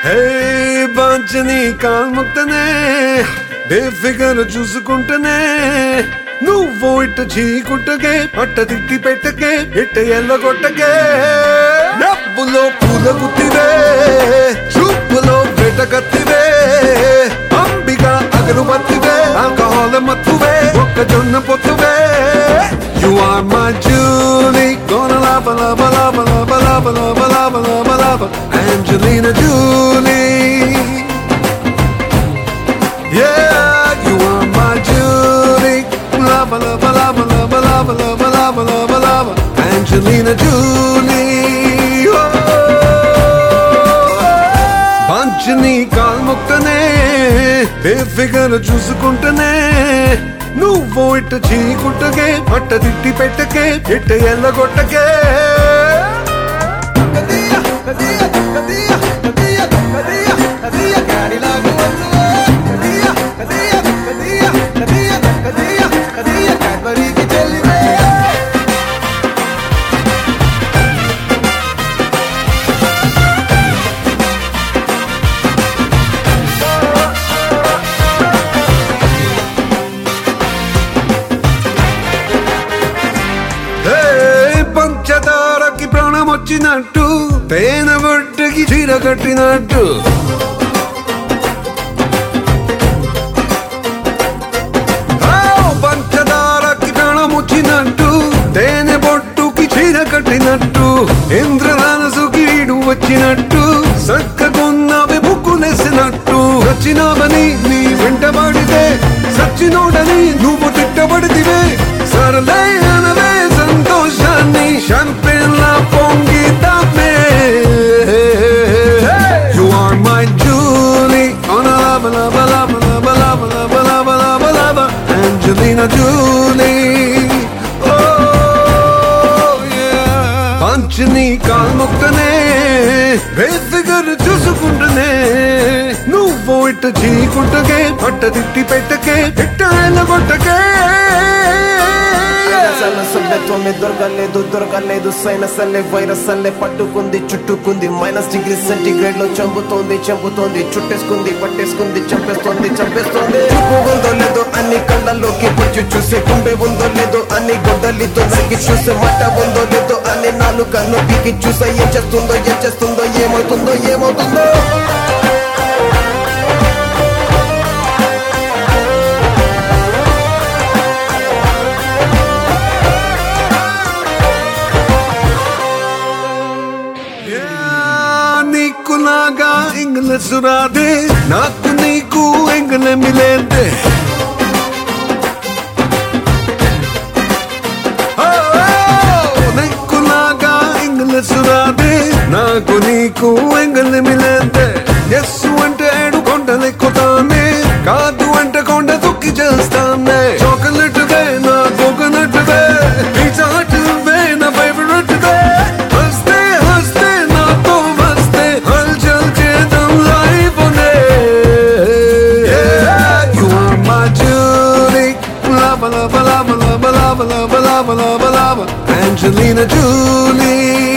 హే బాంచని కాల్ముక్తనే బేఫిగర్ చూసుకుంటనే నువ్వు ఇట్ట చీకుట్టకే పట్ట తిట్టి పెట్టకే ఇట్ట ఎల్లగొట్టకే డబ్బులో పూల గుత్తివే చూపులో వెటకత్తివే అంబిక అగరుబత్తివే ఆల్కహాల్ మత్తువే ఒక్కజొన్న పొత్తువే You are my Julie, gonna lava, lava, lava, lava, lava, lava, lava, lava, lava, Angelina Julie. Yeah, you are my Julie. Lava, lava, lava, lava, lava, lava, lava, lava, lava. Angelina Julie. Oh. పంచని కాల్ముక్తనే బేఫిగర్ చూసుకుంటనే నువ్వు ఇట్ట చీకుట్టకే పట్ట తిట్టి పెట్టకే ఇట్ట ఎల్లగొట్టకే హే, పంచదారకి ప్రాణం వచ్చినట్టు తేనె బొట్టుకి చీర కట్టినట్టు ఆ, పంచదారకి ప్రాణం వచ్చినట్టు తేనె బొట్టుకి చీర కట్టినట్టు ఇంద్రధనసుకి ఈడు వచ్చినట్టు సక్కకున్నవి బుక్కులేసినట్టు వచ్చినావని నీ వెంటబడితే సచ్చినోడని నువ్వు తిట్టబడితివే సరలే అనవే సంతోషాన్ని షంపెన్లా పొంగితామే You are my Julie on a lava lava lava lava lava lava lava lava lava Angelina Julie Oh yeah పంచని కాల్ముక్తనే బేఫిగర్ చూసుకుంటనే నువ్వు ఇట్ట చీకుట్టకే పట్ట తిట్టి పెట్టకే ఇట్ట ఎల్లగొట్టకే సన్న సభ్యత్వమే దొరకలేదు దొరకలేదు సైనస్ అల్లే వైరస్ అల్లే పట్టుకుంది చుట్టుకుంది మైనస్ డిగ్రీ సెంటిగ్రేడ్ లో చంపుతోంది చంపుతోంది చుట్టేసుకుంది పట్టేసుకుంది చంపేస్తోంది చంపేస్తోంది చూపు ఉందో లేదో అన్ని కళ్ళల్లోకి పొచ్చి చూసే గుండె ఉందో లేదో అన్ని గొడ్డలితో నరికి చూసే మట్ట ఉందో లేదో అన్ని నాలుగు కన్ను పీకి చూసే ఏం చేస్తుందో ఏం చేస్తుందో ఏమవుతుందో ఏమవుతుందో Yeah, నీకు నాగా ఇంగ్లీష్ రాదే నాకు నీకు ఎంగల మిలేదే నీకు నాగా ఇంగ్లీష్ రాదే నాకు నీకు ఎంగల మిలేదే ఎస్ అంటే ఏడు కొండలెక్కుతానే కాదు అంటే కొండ దుక్కి చేస్తానే చాక్లెట్ వే నా కోకోనట్ వే పిజ్జా హట్ వే నా ఫేవరెట్ వే హస్తే హస్తే నాతో వస్తే హల్చల్ చేద్దాం లైఫ్ నే You are my Julie Lava, lava, lava, lava, lava, lava, lava, lava, lava Angelina Julie